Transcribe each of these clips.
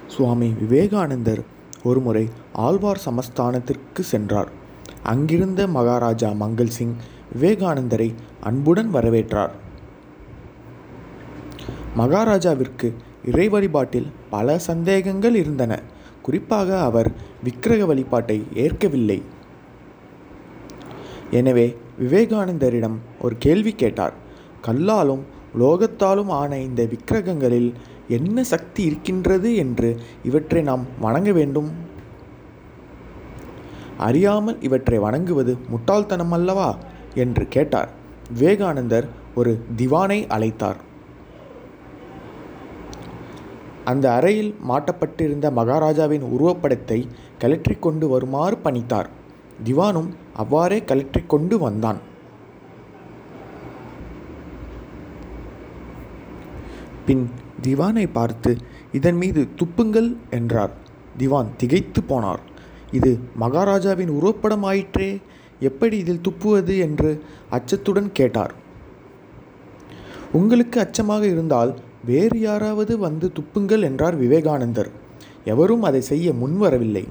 சுவாமி விவேகானந்தர் ஒருமுறை ஆழ்வார் சமஸ்தானத்திற்கு சென்றார் அங்கிருந்த மகாராஜா மங்கள் சிங் விவேகானந்தரை அன்புடன் வரவேற்றார் மகாராஜாவிற்கு இறை வழிபாட்டில் பல சந்தேகங்கள் இருந்தன குறிப்பாக அவர் விக்கிரக வழிபாட்டை ஏற்கவில்லை எனவே விவேகானந்தரிடம் ஒரு கேள்வி கேட்டார் கல்லாலும் உலோகத்தாலும் ஆன இந்த விக்கிரகங்களில் என்ன சக்தி இருக்கின்றது என்று இவற்றை நாம் வணங்க வேண்டும் அறியாமல் இவற்றை வணங்குவது முட்டாள்தனம் அல்லவா என்று கேட்டார் விவேகானந்தர் ஒரு திவானை அழைத்தார் அந்த அறையில் மாட்டப்பட்டிருந்த மகாராஜாவின் உருவப்படத்தை கலற்றிக் கொண்டு வருமாறு பணித்தார் திவானும் அவ்வாறே கலற்றிக் கொண்டு வந்தான் பின் திவானை பார்த்து இதன் மீது துப்புங்கள் என்றார் திவான் திகைத்து போனார் இது மகாராஜாவின் உருவப்படம் ஆயிற்றே எப்படி இதில் துப்புவது என்று அச்சத்துடன் கேட்டார் உங்களுக்கு அச்சமாக இருந்தால் வேறு யாராவது வந்து துப்புங்கள் என்றார் விவேகானந்தர் எவரும் அதை செய்ய முன்வரவில்லை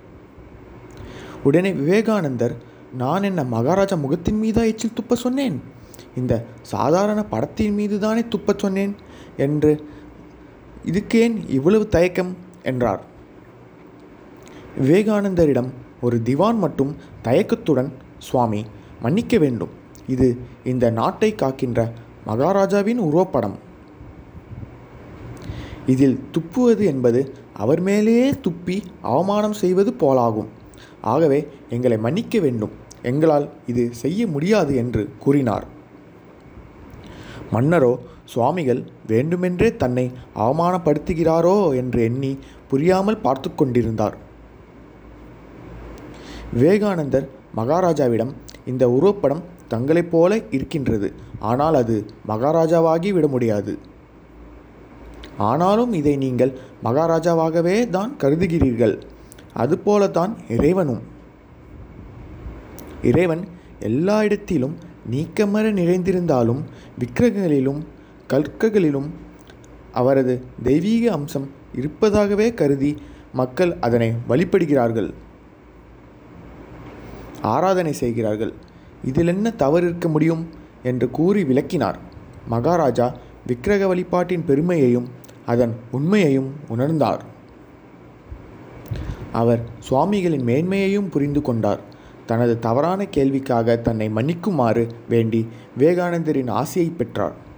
உடனே விவேகானந்தர் நான் என்ன மகாராஜா முகத்தின் மீதா எச்சில் துப்ப சொன்னேன் இந்த சாதாரண படத்தின் மீது தானே துப்பச் சொன்னேன் என்று இதுக்கேன் இவ்வளவு தயக்கம் என்றார் விவேகானந்தரிடம் ஒரு திவான் மட்டும் தயக்கத்துடன் சுவாமி மன்னிக்க வேண்டும் இது இந்த நாட்டை காக்கின்ற மகாராஜாவின் உருவப்படம் இதில் துப்புவது என்பது அவர் மேலேயே துப்பி அவமானம் செய்வது போலாகும் ஆகவே எங்களை மன்னிக்க வேண்டும் எங்களால் இது செய்ய முடியாது என்று கூறினார் மன்னரோ சுவாமிகள் வேண்டுமென்றே தன்னை அவமானப்படுத்துகிறாரோ என்று எண்ணி புரியாமல் பார்த்து கொண்டிருந்தார் விவேகானந்தர் மகாராஜாவிடம் இந்த உருவப்படம் தங்களைப் போல இருக்கின்றது ஆனால் அது மகாராஜாவாகி விட முடியாது ஆனாலும் இதை நீங்கள் மகாராஜாவாகவே தான் கருதுகிறீர்கள் அதுபோலத்தான் இறைவனும் இறைவன் எல்லா இடத்திலும் நீக்கமர நிறைந்திருந்தாலும் விக்கிரகங்களிலும் கற்களிலும் அவரது தெய்வீக அம்சம் இருப்பதாகவே கருதி மக்கள் அதனை வழிபடுகிறார்கள் ஆராதனை செய்கிறார்கள் இதில் என்ன தவறு இருக்க முடியும் என்று கூறி விளக்கினார் மகாராஜா விக்கிரக வழிபாட்டின் பெருமையையும் அதன் உண்மையையும் உணர்ந்தார் அவர் சுவாமிகளின் மேன்மையையும் புரிந்து கொண்டார் தனது தவறான கேள்விக்காக தன்னை மன்னிக்குமாறு வேண்டி விவேகானந்தரின் ஆசையை பெற்றார்